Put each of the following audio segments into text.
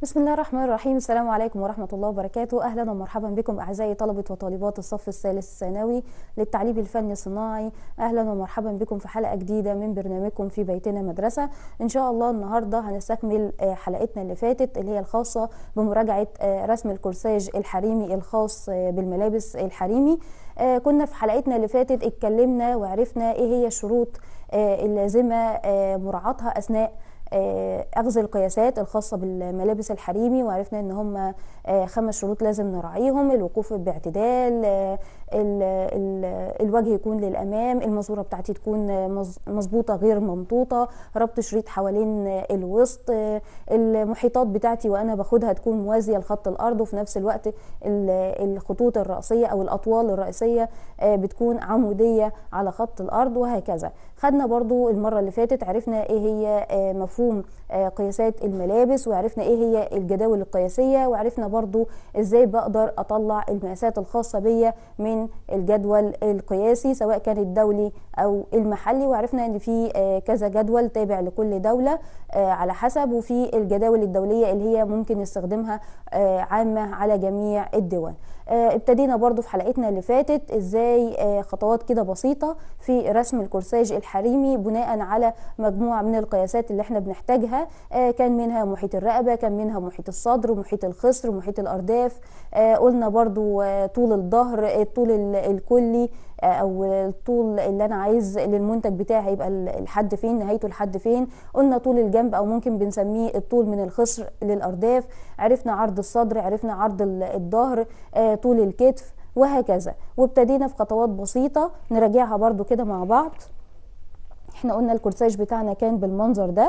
بسم الله الرحمن الرحيم السلام عليكم ورحمة الله وبركاته أهلا ومرحبا بكم أعزائي طلبة وطالبات الصف الثالث الثانوي للتعليم الفني الصناعي أهلا ومرحبا بكم في حلقة جديدة من برنامجكم في بيتنا مدرسة إن شاء الله النهاردة هنستكمل آه، حلقتنا اللي فاتت اللي هي الخاصة بمراجعة آه، رسم الكورساج الحريمي الخاص آه، بالملابس الحريمي آه، كنا في حلقتنا اللي فاتت اتكلمنا وعرفنا ايه هي الشروط آه، اللازمة آه، مراعاتها أثناء آه، اخذ القياسات الخاصه بالملابس الحريمي وعرفنا ان هم آه، خمس شروط لازم نراعيهم الوقوف باعتدال آه، ال- ال- الوجه يكون للامام الماسوره بتاعتي تكون آه، مظ- مظبوطه غير ممطوطه ربط شريط حوالين آه، الوسط آه، المحيطات بتاعتي وانا باخدها تكون موازيه لخط الارض وفي نفس الوقت ال- الخطوط الرئيسيه او الاطوال الرئيسيه آه، بتكون عموديه على خط الارض وهكذا خدنا برضو المره اللي فاتت عرفنا ايه هي آه، مفهوم آه، قياسات الملابس وعرفنا ايه هي الجداول القياسيه وعرفنا برضو ازاي بقدر اطلع المقاسات الخاصه بيا من الجدول القياسي سواء كان الدولي او المحلي وعرفنا ان في آه، كذا جدول تابع لكل دوله آه، على حسب وفي الجداول الدوليه اللي هي ممكن نستخدمها آه، عامه على جميع الدول آه، ابتدينا برضو في حلقتنا اللي فاتت ازاي آه، خطوات كده بسيطة في رسم الكورساج الحريمي بناء على مجموعة من القياسات اللي احنا بنحتاجها آه، كان منها محيط الرقبة كان منها محيط الصدر ومحيط الخصر ومحيط الأرداف آه، قلنا برضو آه، طول الظهر آه، الطول ال- الكلي آه، او الطول اللي انا عايز للمنتج بتاعي هيبقى ال- الحد فين نهايته الحد فين قلنا طول الجنب او ممكن بنسميه الطول من الخصر للارداف عرفنا عرض الصدر عرفنا عرض ال- الظهر آه، طول الكتف وهكذا وابتدينا في خطوات بسيطة نراجعها برضو كده مع بعض احنا قلنا الكورساج بتاعنا كان بالمنظر ده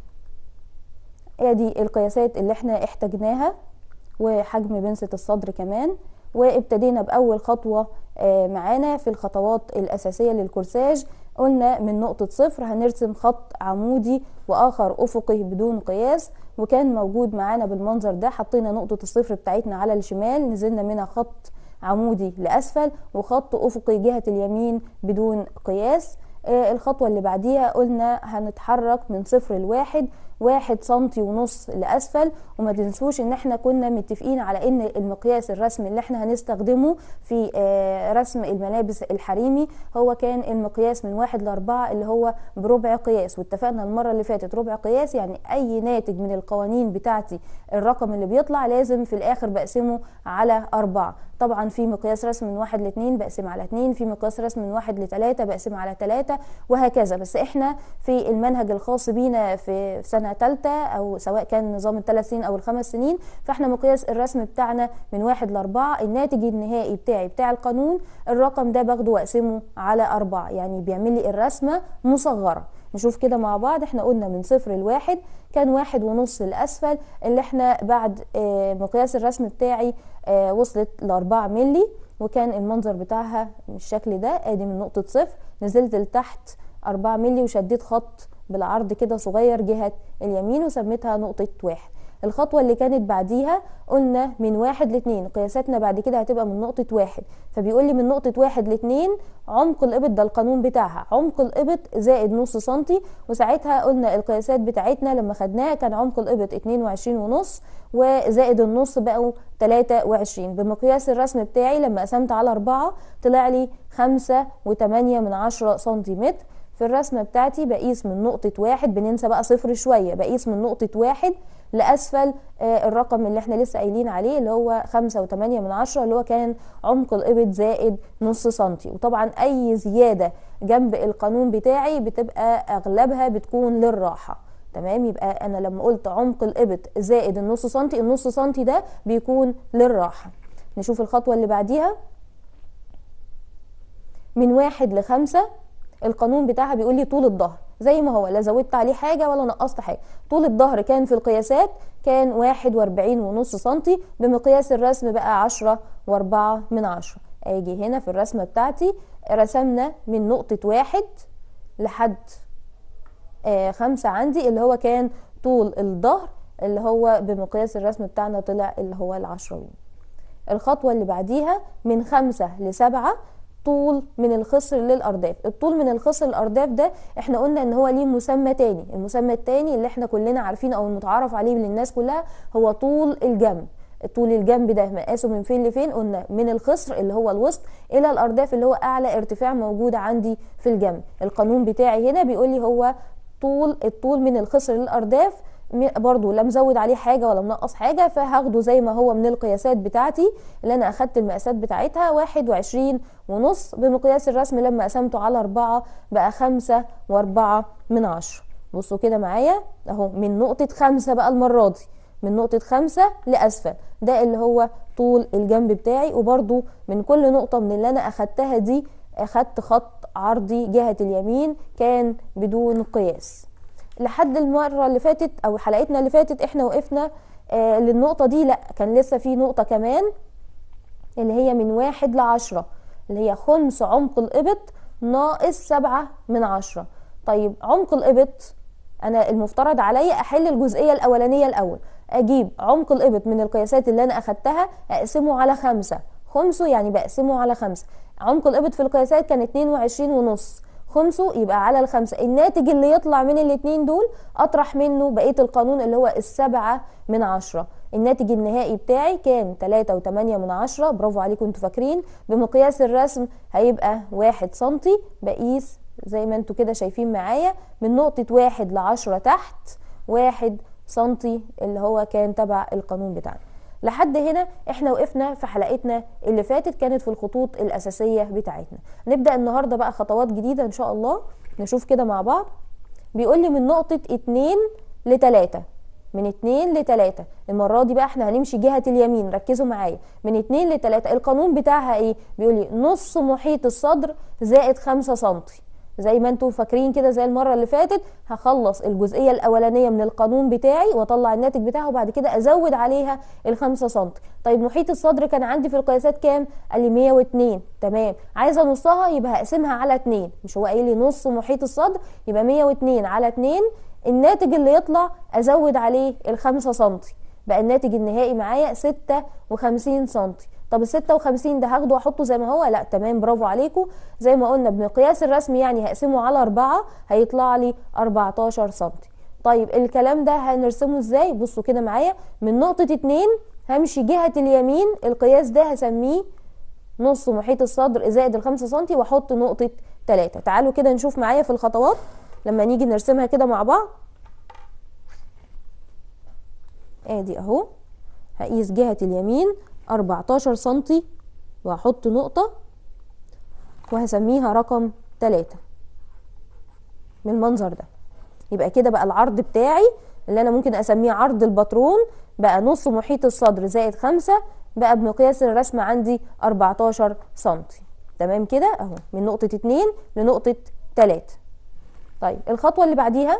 ادي القياسات اللي احنا احتاجناها وحجم بنسة الصدر كمان وابتدينا بأول خطوة آه، معانا في الخطوات الأساسية للكورساج قلنا من نقطة صفر هنرسم خط عمودي وآخر أفقي بدون قياس وكان موجود معانا بالمنظر ده حطينا نقطة الصفر بتاعتنا على الشمال نزلنا منها خط عمودي لأسفل وخط أفقي جهة اليمين بدون قياس آه، الخطوة اللي بعديها قلنا هنتحرك من صفر لواحد واحد سنتي ونص لأسفل وما تنسوش ان احنا كنا متفقين على ان المقياس الرسمي اللي احنا هنستخدمه في آه، رسم الملابس الحريمي هو كان المقياس من واحد لأربعة اللي هو بربع قياس واتفقنا المرة اللي فاتت ربع قياس يعني اي ناتج من القوانين بتاعتي الرقم اللي بيطلع لازم في الاخر بقسمه على أربعة طبعا في مقياس رسم من واحد لاتنين بقسم على اتنين في مقياس رسم من واحد لتلاتة بقسم على تلاتة وهكذا بس احنا في المنهج الخاص بينا في سنة تالتة او سواء كان نظام الثلاث سنين او الخمس سنين فاحنا مقياس الرسم بتاعنا من واحد لاربعة الناتج النهائي بتاعي بتاع القانون الرقم ده باخده واقسمه على أربعة يعني بيعمل لي الرسمة مصغرة نشوف كده مع بعض احنا قلنا من صفر لواحد كان واحد ونص الأسفل اللي احنا بعد آه، مقياس الرسم بتاعي آه، وصلت لأربعة ملي وكان المنظر بتاعها بالشكل ده ادي من نقطة صفر نزلت لتحت أربعة ملي وشديت خط بالعرض كده صغير جهة اليمين وسميتها نقطة واحد الخطوة اللي كانت بعديها قلنا من واحد لاتنين قياساتنا بعد كده هتبقى من نقطة واحد فبيقول لي من نقطة واحد لاتنين عمق الإبط ده القانون بتاعها عمق الإبط زائد نص سنتي وساعتها قلنا القياسات بتاعتنا لما خدناها كان عمق الإبط اتنين وعشرين ونص وزائد النص بقوا تلاتة وعشرين بمقياس الرسم بتاعي لما قسمت على أربعة طلع لي خمسة وتمانية من عشرة سنتيمتر في الرسمة بتاعتي بقيس من نقطة واحد بننسى بقى صفر شوية بقيس من نقطة واحد لأسفل آه، الرقم اللي احنا لسه قايلين عليه اللي هو خمسة وتمانية من عشرة اللي هو كان عمق الإبط زائد نص سنتي وطبعا أي زيادة جنب القانون بتاعي بتبقى أغلبها بتكون للراحة تمام يبقى أنا لما قلت عمق الإبط زائد النص سنتي النص سنتي ده بيكون للراحة نشوف الخطوة اللي بعديها من واحد لخمسة القانون بتاعها بيقول لي طول الظهر زي ما هو لا زودت عليه حاجة ولا نقصت حاجة طول الظهر كان في القياسات كان واحد واربعين ونص سنتي بمقياس الرسم بقى عشرة واربعة من عشرة اجي هنا في الرسمة بتاعتي رسمنا من نقطة واحد لحد آه خمسة عندي اللي هو كان طول الظهر اللي هو بمقياس الرسم بتاعنا طلع اللي هو العشرة الخطوة اللي بعديها من خمسة لسبعة طول من الخصر للارداف الطول من الخصر للارداف ده احنا قلنا ان هو ليه مسمى تاني المسمى التاني اللي احنا كلنا عارفين او المتعارف عليه للناس كلها هو طول الجنب طول الجنب ده مقاسه من فين لفين قلنا من الخصر اللي هو الوسط الى الارداف اللي هو اعلى ارتفاع موجود عندي في الجنب القانون بتاعي هنا بيقول لي هو طول الطول من الخصر للارداف برضو لا مزود عليه حاجة ولا منقص حاجة فهاخده زي ما هو من القياسات بتاعتي اللي انا اخدت المقاسات بتاعتها واحد وعشرين ونص بمقياس الرسم لما قسمته على اربعة بقى خمسة واربعة من عشرة بصوا كده معايا اهو من نقطة خمسة بقى المرة دي من نقطة خمسة لأسفل ده اللي هو طول الجنب بتاعي وبرضو من كل نقطة من اللي أنا أخدتها دي أخدت خط عرضي جهة اليمين كان بدون قياس لحد المرة اللي فاتت أو حلقتنا اللي فاتت إحنا وقفنا آه للنقطة دي لأ كان لسه في نقطة كمان اللي هي من واحد لعشرة اللي هي خمس عمق الإبط ناقص سبعة من عشرة طيب عمق الإبط أنا المفترض عليا أحل الجزئية الأولانية الأول اجيب عمق الابط من القياسات اللي انا اخدتها اقسمه على خمسة خمسه يعني بقسمه على خمسة عمق الابط في القياسات كان اتنين وعشرين ونص خمسه يبقى على الخمسة الناتج اللي يطلع من الاتنين دول اطرح منه بقية القانون اللي هو السبعة من عشرة الناتج النهائي بتاعي كان تلاتة وتمانية من عشرة برافو عليكم انتوا فاكرين بمقياس الرسم هيبقى واحد سنتي بقيس زي ما انتوا كده شايفين معايا من نقطة واحد لعشرة تحت واحد سنتي اللي هو كان تبع القانون بتاعنا لحد هنا احنا وقفنا في حلقتنا اللي فاتت كانت في الخطوط الاساسيه بتاعتنا نبدا النهارده بقى خطوات جديده ان شاء الله نشوف كده مع بعض بيقول لي من نقطه 2 ل 3 من 2 ل 3 المره دي بقى احنا هنمشي جهه اليمين ركزوا معايا من 2 ل 3 القانون بتاعها ايه بيقول لي نص محيط الصدر زائد 5 سنتي زي ما انتم فاكرين كده زي المره اللي فاتت هخلص الجزئيه الاولانيه من القانون بتاعي واطلع الناتج بتاعه وبعد كده ازود عليها الخمسة سم طيب محيط الصدر كان عندي في القياسات كام قال لي 102 تمام عايزه نصها يبقى هقسمها على 2 مش هو قايل لي نص محيط الصدر يبقى 102 على 2 الناتج اللي يطلع ازود عليه الخمسة سم بقى الناتج النهائي معايا 56 سم طب ال 56 ده هاخده واحطه زي ما هو لا تمام برافو عليكم زي ما قلنا بمقياس الرسم يعني هقسمه على 4 هيطلع لي 14 سم طيب الكلام ده هنرسمه ازاي بصوا كده معايا من نقطة 2 همشي جهة اليمين القياس ده هسميه نص محيط الصدر زائد الخمسة سنتي واحط نقطة 3 تعالوا كده نشوف معايا في الخطوات لما نيجي نرسمها كده مع بعض ادي اهو هقيس جهة اليمين 14 سنتي وهحط نقطة وهسميها رقم 3 من المنظر ده يبقى كده بقى العرض بتاعي اللي انا ممكن اسميه عرض الباترون بقى نص محيط الصدر زائد 5 بقى بمقياس الرسم عندي 14 سنتي تمام كده اهو من نقطة 2 لنقطة 3 طيب الخطوة اللي بعديها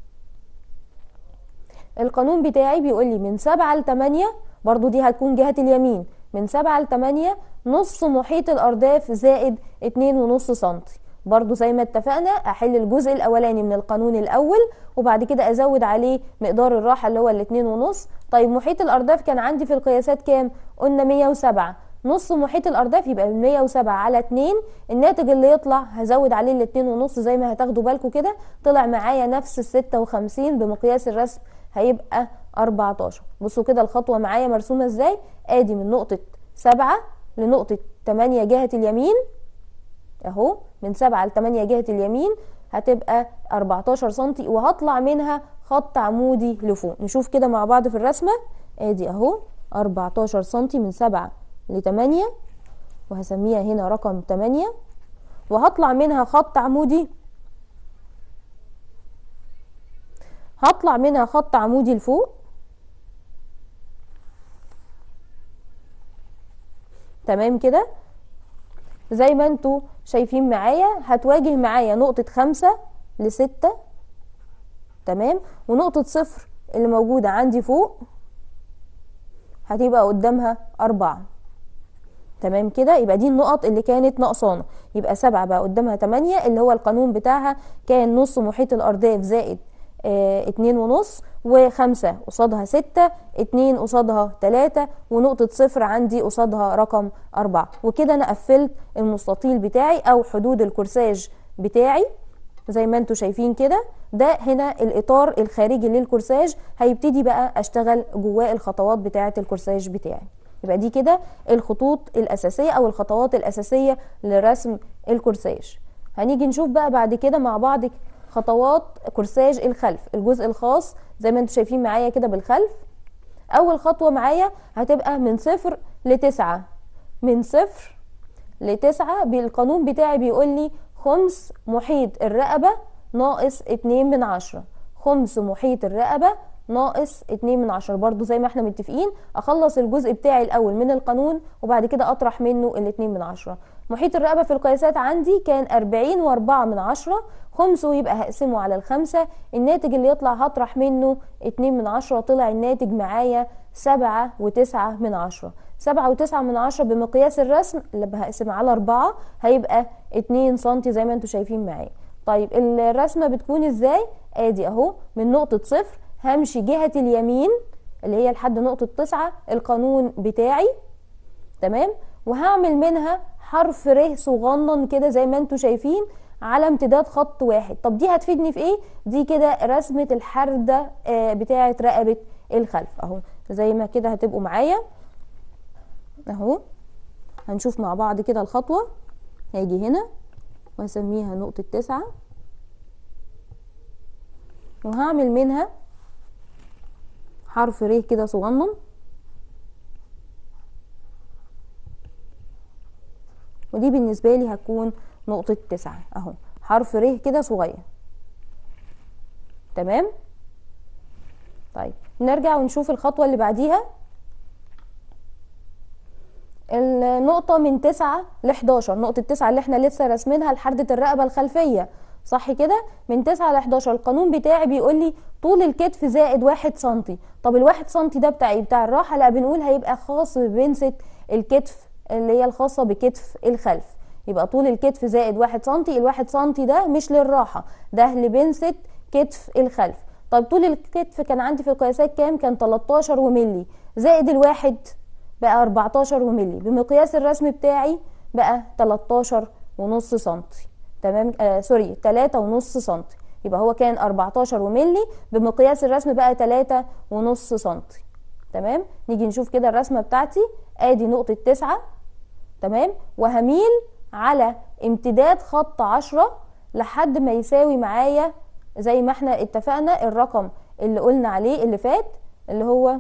القانون بتاعي بيقول لي من 7 ل 8 برضو دي هتكون جهة اليمين من 7 ل 8 نص محيط الأرداف زائد 2.5 سنتي برضو زي ما اتفقنا احل الجزء الاولاني من القانون الاول وبعد كده ازود عليه مقدار الراحه اللي هو الاتنين ونص طيب محيط الارداف كان عندي في القياسات كام قلنا 107 نص محيط الارداف يبقى 107 على 2 الناتج اللي يطلع هزود عليه الاتنين ونص زي ما هتاخدوا بالكم كده طلع معايا نفس ال 56 بمقياس الرسم هيبقى 14 بصوا كده الخطوه معايا مرسومه ازاي ادي من نقطه 7 لنقطه 8 جهه اليمين اهو من 7 ل 8 جهه اليمين هتبقى 14 سم وهطلع منها خط عمودي لفوق نشوف كده مع بعض في الرسمه ادي اهو 14 سم من 7 ل 8 وهسميها هنا رقم 8 وهطلع منها خط عمودي هطلع منها خط عمودي لفوق تمام كده زي ما انتوا شايفين معايا هتواجه معايا نقطة خمسة لستة تمام ونقطة صفر اللي موجودة عندي فوق هتبقى قدامها أربعة تمام كده يبقى دي النقط اللي كانت ناقصانا يبقى سبعة بقى قدامها تمانية اللي هو القانون بتاعها كان نص محيط الأرداف زائد اه اتنين ونص وخمسة قصادها ستة اتنين قصادها تلاتة ونقطة صفر عندي قصادها رقم أربعة وكده أنا قفلت المستطيل بتاعي أو حدود الكورساج بتاعي زي ما انتوا شايفين كده ده هنا الاطار الخارجي للكورساج هيبتدي بقى اشتغل جواه الخطوات بتاعه الكورساج بتاعي يبقى دي كده الخطوط الاساسيه او الخطوات الاساسيه لرسم الكورساج هنيجي نشوف بقى بعد كده مع بعض خطوات كورساج الخلف الجزء الخاص زي ما انتوا شايفين معايا كده بالخلف اول خطوه معايا هتبقى من صفر لتسعة من صفر لتسعة بالقانون بتاعي بيقول لي خمس محيط الرقبة ناقص اتنين من عشرة خمس محيط الرقبة ناقص اتنين من عشرة برضو زي ما احنا متفقين اخلص الجزء بتاعي الاول من القانون وبعد كده اطرح منه الاتنين من عشرة محيط الرقبة في القياسات عندي كان اربعين واربعة من عشرة خمسه يبقى هقسمه على الخمسة الناتج اللي يطلع هطرح منه اتنين من عشرة طلع الناتج معايا سبعة وتسعة من عشرة سبعة وتسعة من عشرة بمقياس الرسم اللي هقسم على أربعة هيبقى اتنين سنتي زي ما انتوا شايفين معايا طيب الرسمة بتكون ازاي ادي اهو من نقطة صفر همشي جهة اليمين اللي هي لحد نقطة تسعة القانون بتاعي تمام وهعمل منها حرف ر صغنن كده زي ما انتوا شايفين على امتداد خط واحد طب دي هتفيدني في ايه دي كده رسمة الحردة آه بتاعة رقبة الخلف اهو زي ما كده هتبقوا معايا اهو هنشوف مع بعض كده الخطوة هاجي هنا وهسميها نقطة تسعة وهعمل منها حرف ر كده صغنن ودي بالنسبة لي هتكون نقطة تسعة اهو حرف ر كده صغير تمام طيب نرجع ونشوف الخطوة اللي بعديها النقطة من تسعة ل 11 نقطة تسعة اللي احنا لسه راسمينها لحردة الرقبة الخلفية صح كده من تسعة ل 11 القانون بتاعي بيقول لي طول الكتف زائد واحد سنتي طب الواحد سنتي ده بتاع ايه بتاع الراحة لا بنقول هيبقى خاص ببنسة الكتف اللي هي الخاصة بكتف الخلف يبقى طول الكتف زائد واحد سنتي الواحد سنتي ده مش للراحة ده لبنسة كتف الخلف طب طول الكتف كان عندي في القياسات كام كان 13 وملي زائد الواحد بقى 14 وملي بمقياس الرسم بتاعي بقى 13 ونص سنتي تمام آه سوري 3 ونص سنتي يبقى هو كان 14 وملي بمقياس الرسم بقى 3 ونص سنتي تمام نيجي نشوف كده الرسمه بتاعتي ادي نقطه 9 تمام وهميل على امتداد خط 10 لحد ما يساوي معايا زي ما احنا اتفقنا الرقم اللي قلنا عليه اللي فات اللي هو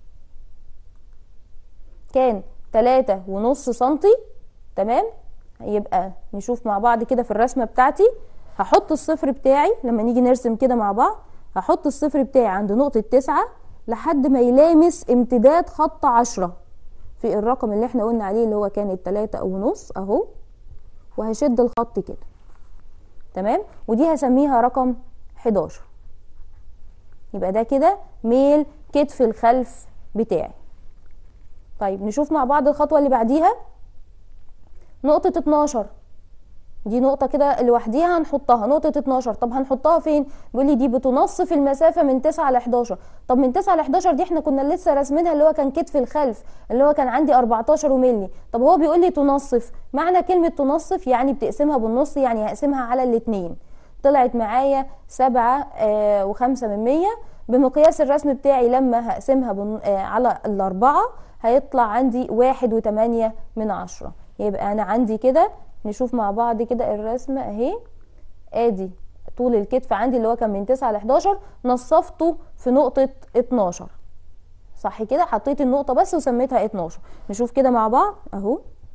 كان تلاتة ونص سنتي تمام يبقى نشوف مع بعض كده في الرسمة بتاعتي هحط الصفر بتاعي لما نيجي نرسم كده مع بعض هحط الصفر بتاعي عند نقطة تسعة لحد ما يلامس امتداد خط عشرة في الرقم اللي احنا قلنا عليه اللي هو كان التلاتة ونص اهو وهشد الخط كده تمام ودي هسميها رقم 11 يبقى ده كده ميل كتف الخلف بتاعي طيب نشوف مع بعض الخطوة اللي بعديها نقطة 12 دي نقطة كده لوحديها هنحطها نقطة 12 طب هنحطها فين؟ بيقول لي دي بتنصف المسافة من 9 ل 11 طب من 9 ل 11 دي احنا كنا لسه راسمينها اللي هو كان كتف الخلف اللي هو كان عندي 14 وملي طب هو بيقول لي تنصف معنى كلمة تنصف يعني بتقسمها بالنص يعني هقسمها على الاتنين طلعت معايا سبعة آه وخمسة من مية بمقياس الرسم بتاعي لما هقسمها بن... آه على الأربعة هيطلع عندي واحد وتمانية من عشرة يبقى أنا عندي كده نشوف مع بعض كده الرسمة أهي آدي طول الكتف عندي اللي هو كان من تسعة ل 11 نصفته في نقطة 12 صح كده حطيت النقطة بس وسميتها 12 نشوف كده مع بعض أهو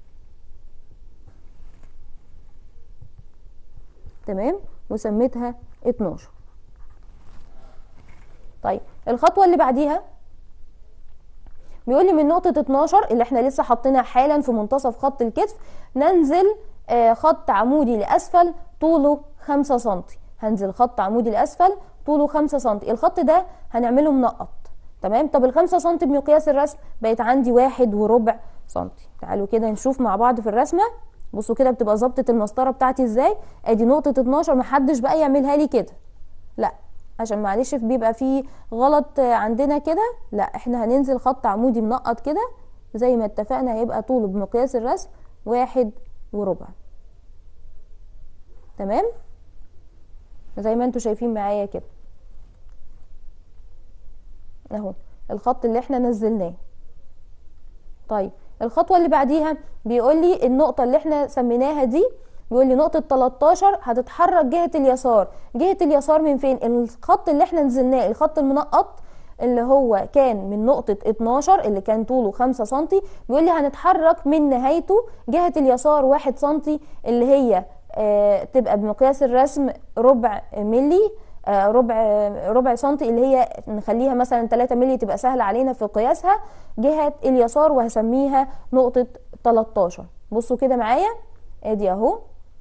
تمام وسميتها 12 طيب الخطوة اللي بعديها بيقول لي من نقطة 12 اللي احنا لسه حاطينها حالا في منتصف خط الكتف ننزل آه خط عمودي لأسفل طوله 5 سم هنزل خط عمودي لأسفل طوله 5 سم الخط ده هنعمله منقط تمام طب ال 5 سم بمقياس الرسم بقت عندي واحد وربع سنتي تعالوا كده نشوف مع بعض في الرسمه بصوا كده بتبقى ظبطه المسطره بتاعتي ازاي ادي نقطه 12 محدش بقى يعملها لي كده لا عشان معلش بيبقى فيه غلط عندنا كده لا احنا هننزل خط عمودي منقط كده زي ما اتفقنا هيبقى طوله بمقياس الرسم واحد وربع تمام زي ما انتوا شايفين معايا كده اهو الخط اللي احنا نزلناه طيب الخطوه اللي بعديها بيقول لي النقطه اللي احنا سميناها دي بيقول لي نقطه 13 هتتحرك جهه اليسار جهه اليسار من فين الخط اللي احنا نزلناه الخط المنقط اللي هو كان من نقطة 12 اللي كان طوله 5 سنتي بيقول لي هنتحرك من نهايته جهة اليسار 1 سنتي اللي هي آه تبقى بمقياس الرسم ربع ملي آه ربع ربع سنتي اللي هي نخليها مثلا 3 ملي تبقى سهلة علينا في قياسها جهة اليسار وهسميها نقطة 13 بصوا كده معايا ادي اهو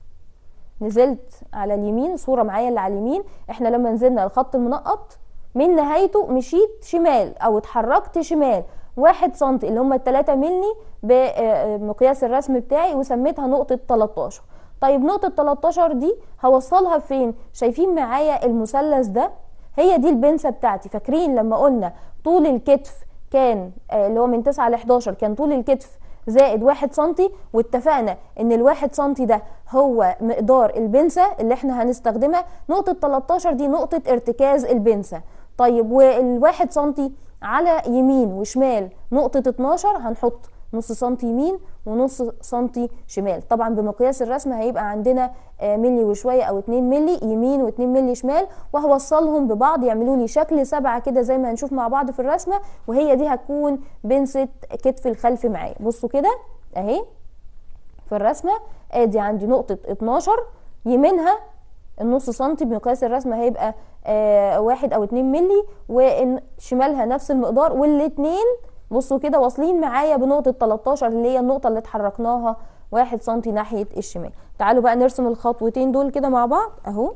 نزلت على اليمين صورة معايا اللي على اليمين احنا لما نزلنا الخط المنقط من نهايته مشيت شمال او اتحركت شمال واحد سنتي اللي هم التلاتة ملي بمقياس الرسم بتاعي وسميتها نقطة 13 طيب نقطة 13 دي هوصلها فين شايفين معايا المثلث ده هي دي البنسة بتاعتي فاكرين لما قلنا طول الكتف كان اللي هو من 9 ل 11 كان طول الكتف زائد واحد سنتي واتفقنا ان الواحد سنتي ده هو مقدار البنسة اللي احنا هنستخدمها نقطة 13 دي نقطة ارتكاز البنسة طيب والواحد سنتي على يمين وشمال نقطة 12 هنحط نص سنتي يمين ونص سنتي شمال طبعا بمقياس الرسم هيبقى عندنا ملي وشوية او 2 ملي يمين و2 ملي شمال وهوصلهم ببعض يعملوا لي شكل سبعة كده زي ما هنشوف مع بعض في الرسمة وهي دي هتكون بنسة كتف الخلف معايا بصوا كده اهي في الرسمة ادي عندي نقطة 12 يمينها النص سنتي بمقياس الرسم هيبقى آه واحد او اتنين ملي وشمالها نفس المقدار والاتنين بصوا كده واصلين معايا بنقطة 13 اللي هي النقطة اللي اتحركناها واحد سنتي ناحية الشمال تعالوا بقى نرسم الخطوتين دول كده مع بعض اهو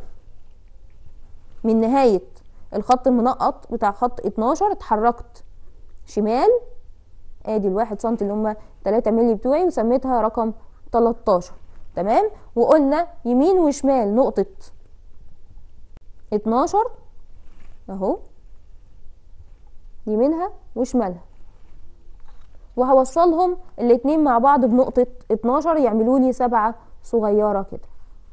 من نهاية الخط المنقط بتاع خط 12 اتحركت شمال ادي الواحد سنتي اللي هما 3 ملي بتوعي وسميتها رقم 13 تمام وقلنا يمين وشمال نقطة 12 اهو يمينها وشمالها وهوصلهم الاتنين مع بعض بنقطة 12 يعملوا لي سبعة صغيرة كده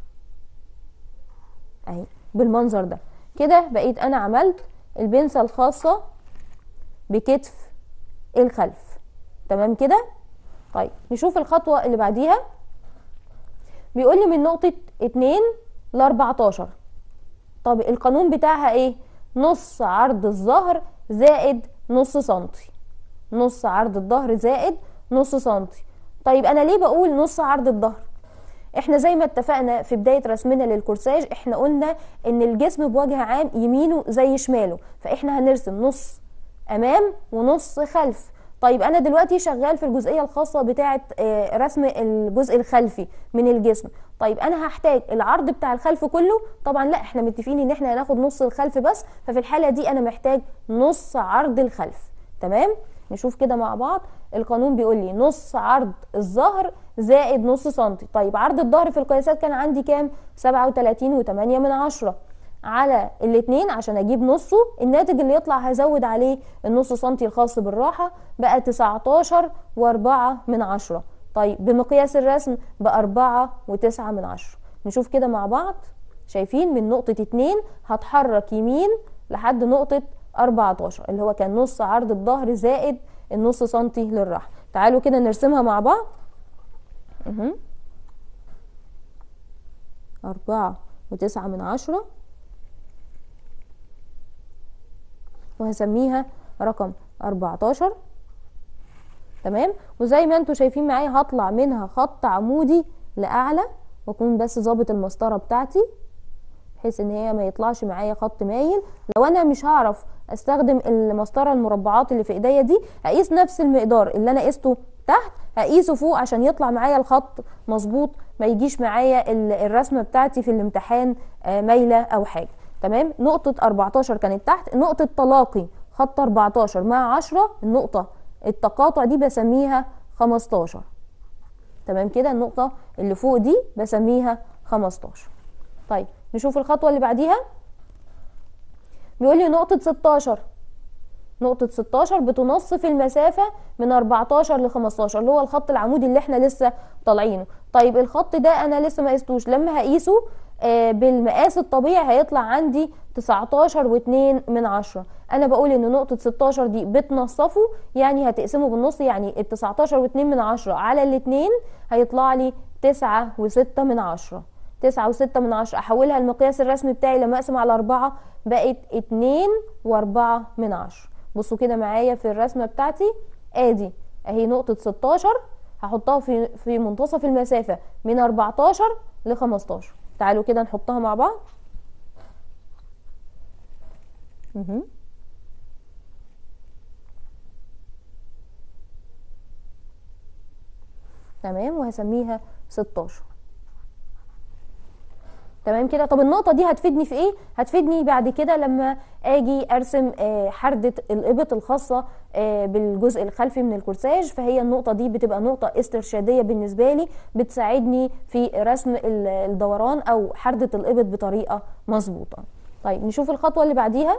اهي بالمنظر ده كده بقيت انا عملت البنسة الخاصة بكتف الخلف تمام كده طيب نشوف الخطوة اللي بعديها بيقول لي من نقطة 2 ل 14 طب القانون بتاعها ايه نص عرض الظهر زائد نص سنتي نص عرض الظهر زائد نص سنتي طيب انا ليه بقول نص عرض الظهر احنا زي ما اتفقنا في بداية رسمنا للكورساج احنا قلنا ان الجسم بوجه عام يمينه زي شماله فاحنا هنرسم نص امام ونص خلف طيب انا دلوقتي شغال في الجزئيه الخاصه بتاعه رسم الجزء الخلفي من الجسم طيب انا هحتاج العرض بتاع الخلف كله طبعا لا احنا متفقين ان احنا هناخد نص الخلف بس ففي الحاله دي انا محتاج نص عرض الخلف تمام نشوف كده مع بعض القانون بيقول لي نص عرض الظهر زائد نص سنتي طيب عرض الظهر في القياسات كان عندي كام 37 و8 من عشرة على الاتنين عشان اجيب نصه الناتج اللي يطلع هزود عليه النص سنتي الخاص بالراحة بقى 19 واربعة من عشرة طيب بمقياس الرسم بأربعة وتسعة من عشرة نشوف كده مع بعض شايفين من نقطة اتنين هتحرك يمين لحد نقطة 14 اللي هو كان نص عرض الظهر زائد النص سنتي للراحة تعالوا كده نرسمها مع بعض اهو أربعة وتسعة من عشرة وهسميها رقم 14 تمام وزي ما انتم شايفين معايا هطلع منها خط عمودي لاعلى واكون بس ظابط المسطره بتاعتي بحيث ان هي ما يطلعش معايا خط مايل لو انا مش هعرف استخدم المسطره المربعات اللي في ايديا دي هقيس نفس المقدار اللي انا قسته تحت هقيسه فوق عشان يطلع معايا الخط مظبوط ما يجيش معايا الرسمه بتاعتي في الامتحان مايله او حاجه تمام نقطة 14 كانت تحت نقطة تلاقي خط 14 مع 10 النقطة التقاطع دي بسميها 15 تمام كده النقطة اللي فوق دي بسميها 15 طيب نشوف الخطوة اللي بعديها بيقول لي نقطة 16 نقطة 16 بتنصف المسافة من 14 ل 15 اللي هو الخط العمودي اللي احنا لسه طالعينه طيب الخط ده انا لسه ما قستوش لما هقيسه آه بالمقاس الطبيعي هيطلع عندي 19 و2 من عشرة انا بقول ان نقطة 16 دي بتنصفه يعني هتقسمه بالنص يعني ال 19 و2 من عشرة على الاتنين هيطلع لي 9 و6 من عشرة تسعة وستة من عشرة أحولها المقياس الرسمي بتاعي لما أقسم على أربعة بقت اتنين وأربعة من عشرة بصوا كده معايا في الرسمة بتاعتي ادي اهي نقطة 16 هحطها في في منتصف المسافة من 14 ل 15 تعالوا كده نحطها مع بعض مهم. تمام وهسميها 16 تمام كده طب النقطه دي هتفيدني في ايه هتفيدني بعد كده لما اجي ارسم آه، حرده الابط الخاصه آه، بالجزء الخلفي من الكورساج فهي النقطه دي بتبقى نقطه استرشاديه بالنسبه لي بتساعدني في رسم ال- الدوران او حرده الابط بطريقه مظبوطه طيب نشوف الخطوه اللي بعديها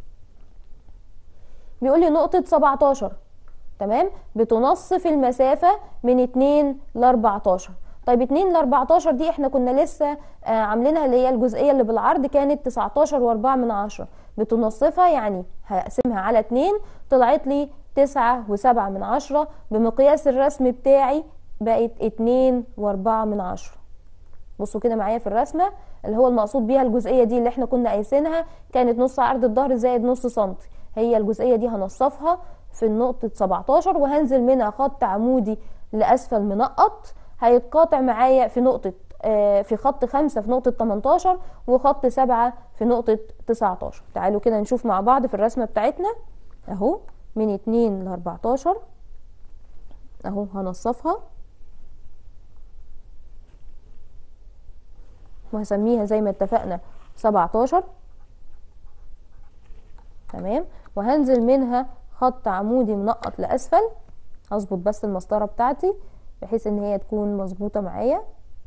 بيقول لي نقطه 17 تمام بتنصف المسافة من 2 ل 14 طيب 2 ل 14 دي احنا كنا لسه آه عاملينها اللي هي الجزئية اللي بالعرض كانت 19 و4 من 10 بتنصفها يعني هقسمها على 2 طلعت لي 9 و7 من 10 بمقياس الرسم بتاعي بقت 2 و4 من 10 بصوا كده معايا في الرسمه اللي هو المقصود بيها الجزئيه دي اللي احنا كنا قايسينها كانت نص عرض الظهر زائد نص سنتي هي الجزئيه دي هنصفها في النقطه 17 وهنزل منها خط عمودي لاسفل منقط هيتقاطع معايا في نقطه آه، في خط 5 في نقطه 18 وخط 7 في نقطه 19 تعالوا كده نشوف مع بعض في الرسمه بتاعتنا اهو من 2 ل 14 اهو هنصفها وهسميها زي ما اتفقنا 17 تمام وهنزل منها خط عمودي منقط لاسفل هظبط بس المسطره بتاعتي بحيث ان هي تكون مظبوطه معايا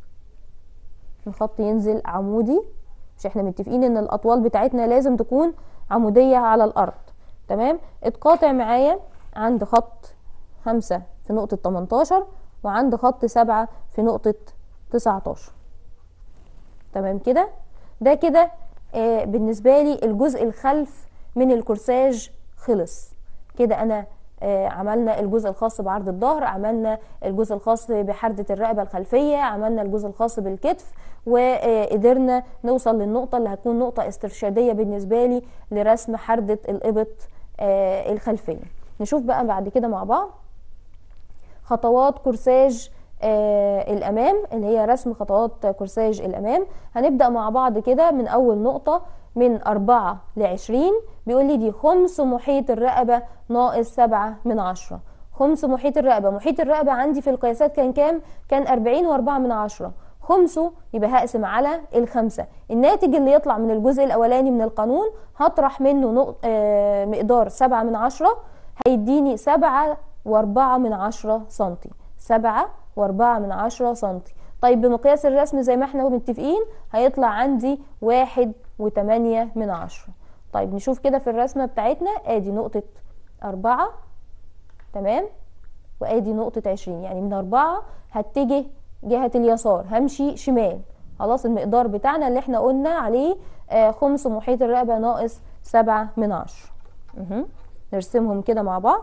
الخط ينزل عمودي مش احنا متفقين ان الاطوال بتاعتنا لازم تكون عموديه على الارض تمام اتقاطع معايا عند خط خمسة في نقطة 18 وعند خط سبعة في نقطة 19 تمام كده ده كده آه بالنسبة لي الجزء الخلف من الكورساج خلص كده انا آه عملنا الجزء الخاص بعرض الظهر عملنا الجزء الخاص بحردة الرقبة الخلفية عملنا الجزء الخاص بالكتف وقدرنا نوصل للنقطة اللي هتكون نقطة استرشادية بالنسبة لي لرسم حردة الإبط آه الخلفية نشوف بقى بعد كده مع بعض خطوات كورساج آه الامام اللي هي رسم خطوات كورساج الامام هنبدا مع بعض كده من اول نقطه من أربعة لعشرين بيقول لي دي خمس محيط الرقبة ناقص سبعة من عشرة خمس محيط الرقبة محيط الرقبة عندي في القياسات كان كام؟ كان أربعين وأربعة من عشرة خمسه يبقى هقسم على الخمسة الناتج اللي يطلع من الجزء الأولاني من القانون هطرح منه نقط آه مقدار سبعة من عشرة هيديني سبعة وأربعة من عشرة سنتي سبعة وأربعة من عشرة سنتي طيب بمقياس الرسم زي ما احنا متفقين هيطلع عندي واحد وتمانية من عشرة طيب نشوف كده في الرسمة بتاعتنا ادي نقطة أربعة تمام وادي نقطة عشرين يعني من أربعة هتجه جهة اليسار همشي شمال خلاص المقدار بتاعنا اللي احنا قلنا عليه آه خمس محيط الرقبة ناقص سبعة من عشرة مهم. نرسمهم كده مع بعض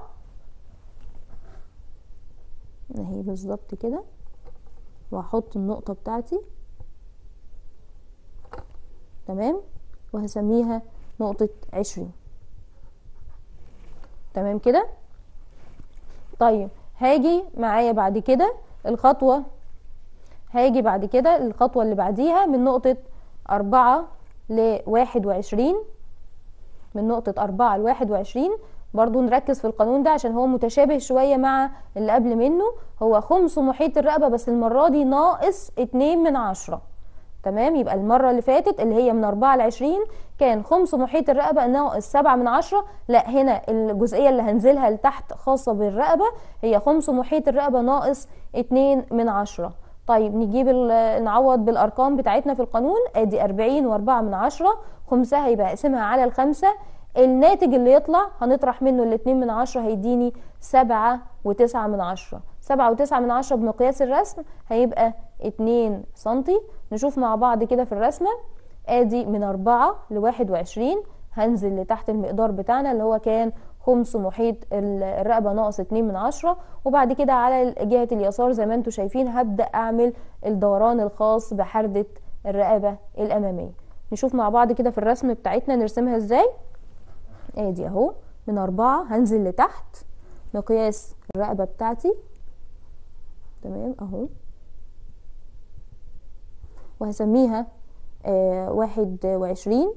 اهي بالظبط كده وهحط النقطة بتاعتي تمام وهسميها نقطة عشرين تمام كده طيب هاجي معايا بعد كده الخطوة هاجي بعد كده الخطوة اللي بعديها من نقطة أربعة لواحد وعشرين من نقطة أربعة لواحد وعشرين برضو نركز في القانون ده عشان هو متشابه شوية مع اللي قبل منه هو خمس محيط الرقبة بس المرة دي ناقص اتنين من عشرة تمام يبقى المرة اللي فاتت اللي هي من أربعة لعشرين كان خمس محيط الرقبة ناقص سبعة من عشرة لا هنا الجزئية اللي هنزلها لتحت خاصة بالرقبة هي خمس محيط الرقبة ناقص اتنين من عشرة طيب نجيب ال- نعوض بالارقام بتاعتنا في القانون ادي 40 واربعة من عشرة خمسها يبقى اقسمها على الخمسة الناتج اللي يطلع هنطرح منه الاتنين من عشرة هيديني سبعة وتسعة من عشرة سبعة وتسعة من عشرة بمقياس الرسم هيبقى اتنين سنتي نشوف مع بعض كده في الرسمة ادي من أربعة لواحد وعشرين هنزل لتحت المقدار بتاعنا اللي هو كان خمس محيط ال- الرقبة ناقص اتنين من عشرة وبعد كده على جهة اليسار زي ما انتم شايفين هبدأ أعمل الدوران الخاص بحردة الرقبة الأمامية نشوف مع بعض كده في الرسم بتاعتنا نرسمها ازاي ادي اهو من أربعة هنزل لتحت مقياس الرقبة بتاعتي تمام اهو وهسميها آه واحد وعشرين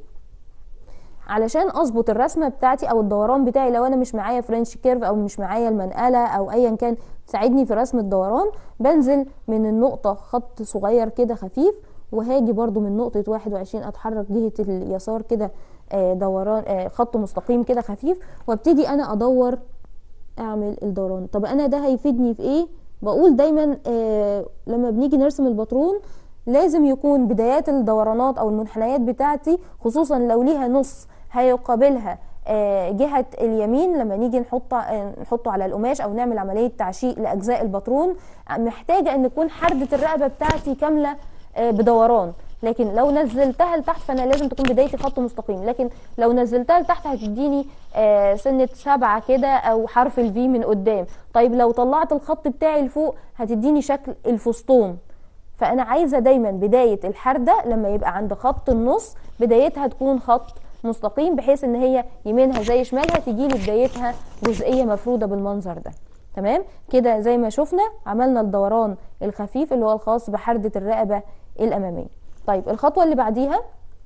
علشان اظبط الرسمه بتاعتي او الدوران بتاعي لو انا مش معايا فرنش كيرف او مش معايا المنقله او ايا كان تساعدني في رسم الدوران بنزل من النقطه خط صغير كده خفيف وهاجي برضو من نقطه 21 اتحرك جهه اليسار كده آه، دوران آه، خط مستقيم كده خفيف وابتدي انا ادور اعمل الدوران طب انا ده هيفيدني في ايه بقول دايما آه لما بنيجي نرسم الباترون لازم يكون بدايات الدورانات او المنحنيات بتاعتي خصوصا لو ليها نص هيقابلها آه، جهة اليمين لما نيجي نحط آه، نحطه على القماش او نعمل عملية تعشيق لاجزاء الباترون محتاجة ان تكون حردة الرقبة بتاعتي كاملة آه، بدوران لكن لو نزلتها لتحت فانا لازم تكون بدايتي خط مستقيم لكن لو نزلتها لتحت هتديني آه، سنة سبعة كده او حرف الفي من قدام طيب لو طلعت الخط بتاعي لفوق هتديني شكل الفسطون فانا عايزه دايما بدايه الحرده لما يبقى عند خط النص بدايتها تكون خط مستقيم بحيث ان هي يمينها زي شمالها تجي لي بدايتها جزئيه مفروده بالمنظر ده تمام كده زي ما شفنا عملنا الدوران الخفيف اللي هو الخاص بحرده الرقبه الاماميه طيب الخطوه اللي بعديها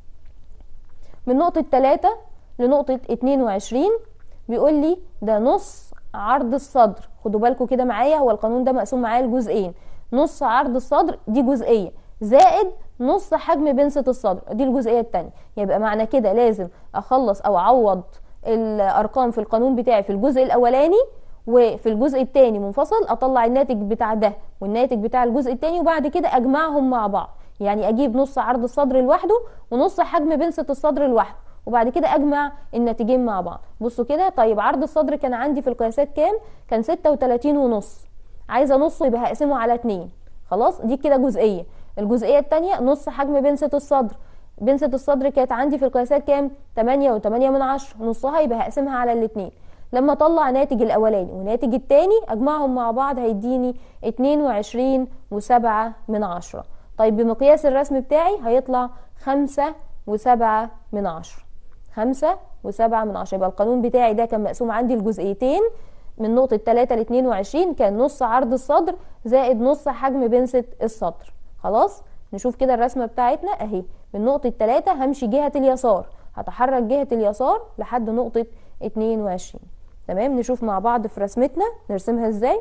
من نقطه 3 لنقطه 22 بيقول لي ده نص عرض الصدر خدوا بالكم كده معايا هو القانون ده مقسوم معايا لجزئين نص عرض الصدر دي جزئيه زائد نص حجم بنسة الصدر دي الجزئيه الثانيه يبقى معنى كده لازم اخلص او اعوض الارقام في القانون بتاعي في الجزء الاولاني وفي الجزء الثاني منفصل اطلع الناتج بتاع ده والناتج بتاع الجزء الثاني وبعد كده اجمعهم مع بعض يعني اجيب نص عرض الصدر لوحده ونص حجم بنسة الصدر لوحده وبعد كده اجمع الناتجين مع بعض بصوا كده طيب عرض الصدر كان عندي في القياسات كام كان 36 ونص عايزه نصه يبقى هقسمه على اتنين خلاص دي كده جزئيه الجزئيه الثانيه نص حجم بنسة الصدر بنسة الصدر كانت عندي في القياسات كام 8 و8 من عشرة نصها يبقى هقسمها على الاتنين لما اطلع ناتج الاولاني وناتج التاني اجمعهم مع بعض هيديني 22 و7 من عشرة طيب بمقياس الرسم بتاعي هيطلع 5 و7 من عشرة خمسة وسبعة من عشرة يبقى القانون بتاعي ده كان مقسوم عندي الجزئيتين من نقطة 3 ل 22 كان نص عرض الصدر زائد نص حجم بنسة الصدر خلاص نشوف كده الرسمة بتاعتنا اهي من نقطة 3 همشي جهة اليسار هتحرك جهة اليسار لحد نقطة 22 تمام نشوف مع بعض في رسمتنا نرسمها ازاي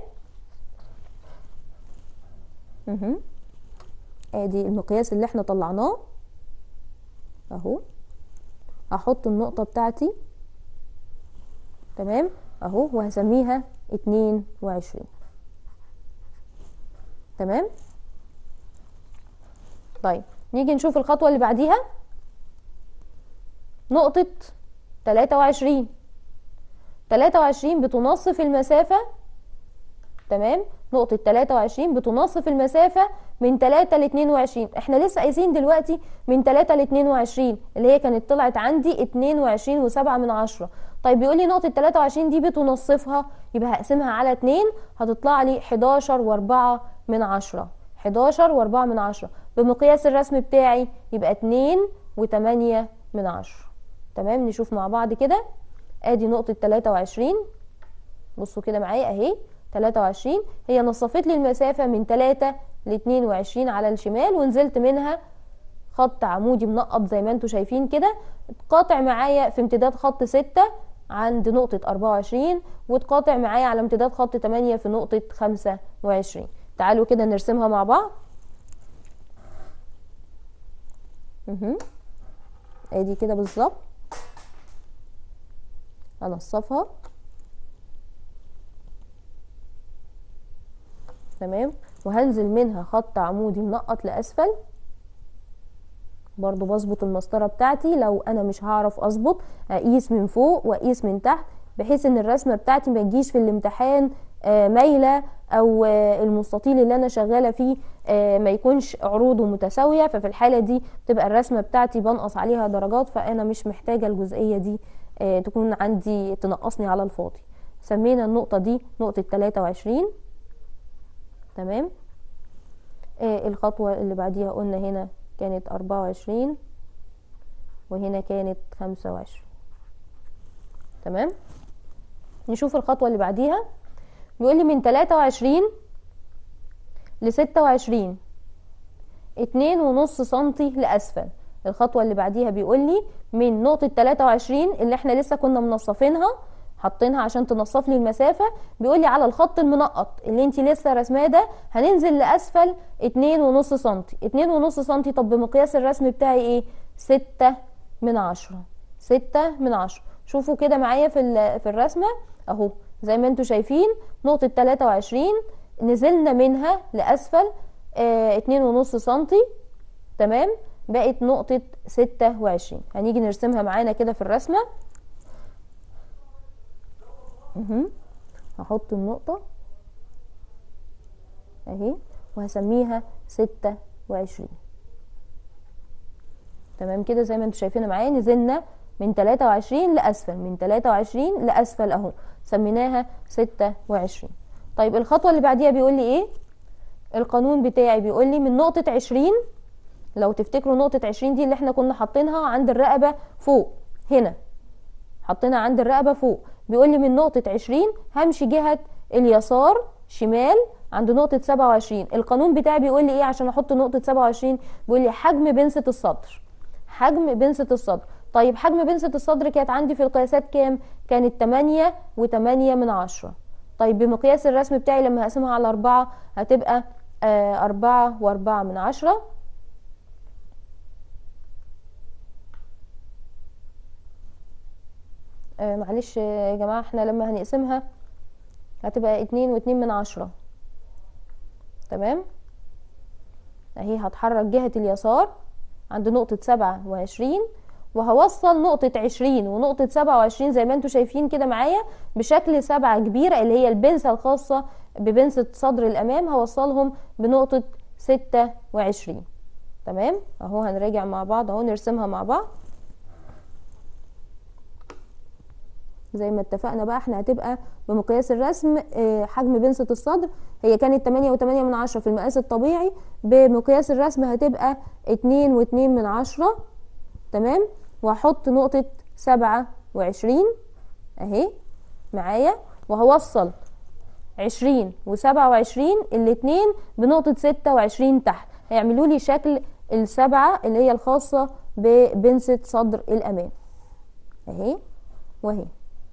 مهم. ادي المقياس اللي احنا طلعناه اهو هحط النقطة بتاعتي تمام اهو وهسميها اتنين وعشرين تمام طيب نيجي نشوف الخطوة اللي بعديها نقطة تلاتة وعشرين تلاتة وعشرين بتنصف المسافة تمام نقطة 23 بتنصف المسافة من 3 ل 22 احنا لسه قايسين دلوقتي من 3 ل 22 اللي هي كانت طلعت عندي 22 و7 من عشرة طيب بيقول لي نقطة 23 دي بتنصفها يبقى هقسمها على 2 هتطلع لي 11 و4 من عشرة 11 و4 من عشرة بمقياس الرسم بتاعي يبقى 2 و8 من عشرة تمام نشوف مع بعض كده ادي نقطة 23 بصوا كده معايا اهي 23 هي نصفت لي المسافة من 3 ل 22 على الشمال ونزلت منها خط عمودي منقط زي ما انتم شايفين كده اتقاطع معايا في امتداد خط 6 عند نقطة 24 وتقاطع معايا على امتداد خط 8 في نقطة 25 تعالوا كده نرسمها مع بعض اهو ادي كده بالظبط انصفها تمام وهنزل منها خط عمودي منقط لاسفل برضو بظبط المسطره بتاعتي لو انا مش هعرف اظبط اقيس من فوق واقيس من تحت بحيث ان الرسمه بتاعتي ما تجيش في الامتحان آه، مايله او آه، المستطيل اللي انا شغاله فيه آه، ما يكونش عروضه متساويه ففي الحاله دي تبقى الرسمه بتاعتي بنقص عليها درجات فانا مش محتاجه الجزئيه دي تكون عندي تنقصني على الفاضي سمينا النقطه دي نقطه 23 تمام الخطوه اللي بعديها قلنا هنا كانت 24 وهنا كانت 25 تمام نشوف الخطوه اللي بعديها بيقول لي من 23 ل 26 اتنين ونص سنتي لأسفل الخطوة اللي بعديها بيقول لي من نقطة 23 اللي احنا لسه كنا منصفينها حاطينها عشان تنصف لي المسافة بيقول لي على الخط المنقط اللي انت لسه رسماه ده هننزل لأسفل اتنين ونص سنتي اتنين ونص سنتي طب بمقياس الرسم بتاعي ايه ستة من عشرة ستة من عشرة شوفوا كده معايا في في الرسمة اهو زي ما انتم شايفين نقطة 23 نزلنا منها لأسفل اه اتنين ونص سنتي تمام بقت نقطة ستة وعشرين هنيجي نرسمها معانا كده في الرسمة هحط النقطة اهي وهسميها ستة وعشرين تمام كده زي ما انتم شايفين معايا نزلنا من 23 لأسفل من 23 لأسفل أهو سميناها 26 طيب الخطوة اللي بعديها بيقول لي إيه القانون بتاعي بيقول لي من نقطة 20 لو تفتكروا نقطة 20 دي اللي احنا كنا حاطينها عند الرقبة فوق هنا حطينا عند الرقبة فوق بيقول لي من نقطة 20 همشي جهة اليسار شمال عند نقطة 27 القانون بتاعي بيقول لي ايه عشان احط نقطة 27 بيقول لي حجم بنسة الصدر حجم بنسة الصدر طيب حجم بنسة الصدر كانت عندي في القياسات كام كانت 8 و8 من عشرة طيب بمقياس الرسم بتاعي لما هقسمها على أربعة هتبقى آه أربعة وأربعة من عشرة آه معلش يا جماعة احنا لما هنقسمها هتبقى اتنين واتنين من عشرة تمام اهي هتحرك جهة اليسار عند نقطة سبعة وعشرين وهوصل نقطة عشرين ونقطة سبعة وعشرين زي ما انتوا شايفين كده معايا بشكل سبعة كبيرة اللي هي البنسة الخاصة ببنسة صدر الأمام هوصلهم بنقطة ستة وعشرين تمام اهو هنراجع مع بعض اهو نرسمها مع بعض زي ما اتفقنا بقى احنا هتبقى بمقياس الرسم اه حجم بنسة الصدر هي كانت 8 و8 من عشرة في المقاس الطبيعي بمقياس الرسم هتبقى 2 و2 من عشرة تمام وهحط نقطة سبعة وعشرين اهي معايا وهوصل عشرين وسبعة وعشرين الاتنين بنقطة ستة وعشرين تحت هيعملوا لي شكل السبعة اللي هي الخاصة ببنسة صدر الأمام اهي وهي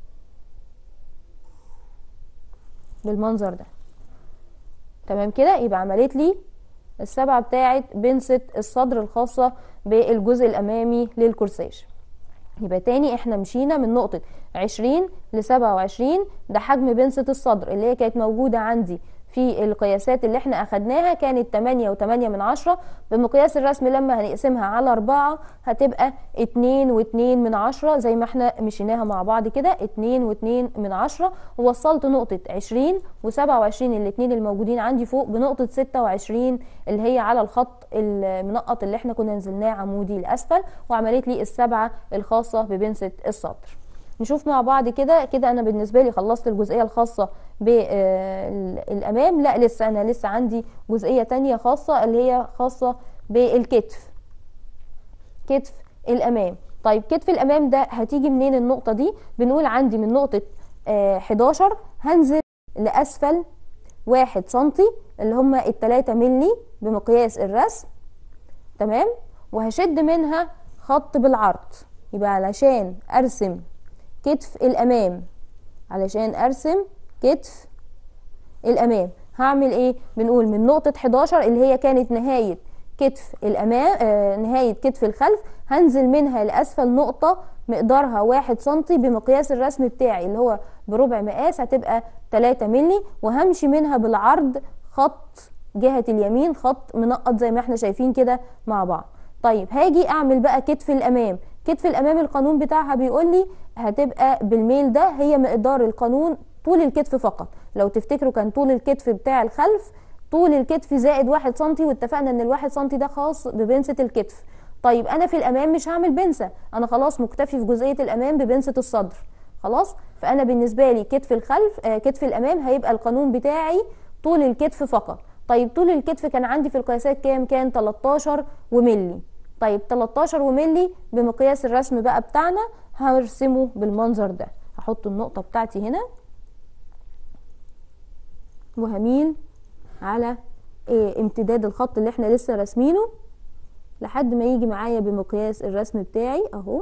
بالمنظر ده تمام كده يبقى عملت لي السبعة بتاعت بنسة الصدر الخاصة بالجزء الأمامي للكورساج يبقى تاني احنا مشينا من نقطة عشرين لسبعة وعشرين ده حجم بنسة الصدر اللي هي كانت موجودة عندي في القياسات اللي احنا اخدناها كانت 8 و8 من عشرة بمقياس الرسم لما هنقسمها على أربعة هتبقى 2 و2 من عشرة زي ما احنا مشيناها مع بعض كده 2 و2 من عشرة ووصلت نقطة 20 و27 الاتنين الموجودين عندي فوق بنقطة 26 اللي هي على الخط المنقط اللي احنا كنا نزلناه عمودي لأسفل وعملت لي السبعة الخاصة ببنسة الصدر نشوف مع بعض كده كده انا بالنسبه لي خلصت الجزئيه الخاصه بالامام لا لسه انا لسه عندي جزئيه تانية خاصه اللي هي خاصه بالكتف كتف الامام طيب كتف الامام ده هتيجي منين النقطه دي بنقول عندي من نقطه 11 هنزل لاسفل واحد سنتي اللي هما التلاتة ملي بمقياس الرسم تمام وهشد منها خط بالعرض يبقى علشان ارسم كتف الامام علشان ارسم كتف الامام هعمل ايه بنقول من نقطة 11 اللي هي كانت نهاية كتف الامام آه نهاية كتف الخلف هنزل منها لاسفل نقطة مقدارها واحد سنتي بمقياس الرسم بتاعي اللي هو بربع مقاس هتبقى 3 ملي وهمشي منها بالعرض خط جهة اليمين خط منقط زي ما احنا شايفين كده مع بعض طيب هاجي اعمل بقى كتف الامام كتف الامام القانون بتاعها بيقول لي هتبقى بالميل ده هي مقدار القانون طول الكتف فقط لو تفتكروا كان طول الكتف بتاع الخلف طول الكتف زائد واحد سنتي واتفقنا ان الواحد سنتي ده خاص ببنسة الكتف طيب انا في الامام مش هعمل بنسة انا خلاص مكتفي في جزئية الامام ببنسة الصدر خلاص فانا بالنسبة لي كتف الخلف آه كتف الامام هيبقى القانون بتاعي طول الكتف فقط طيب طول الكتف كان عندي في القياسات كام كان 13 وملي طيب 13 وملي بمقياس الرسم بقى بتاعنا هرسمه بالمنظر ده هحط النقطة بتاعتي هنا وهميل على إيه امتداد الخط اللي احنا لسه راسمينه لحد ما يجي معايا بمقياس الرسم بتاعي اهو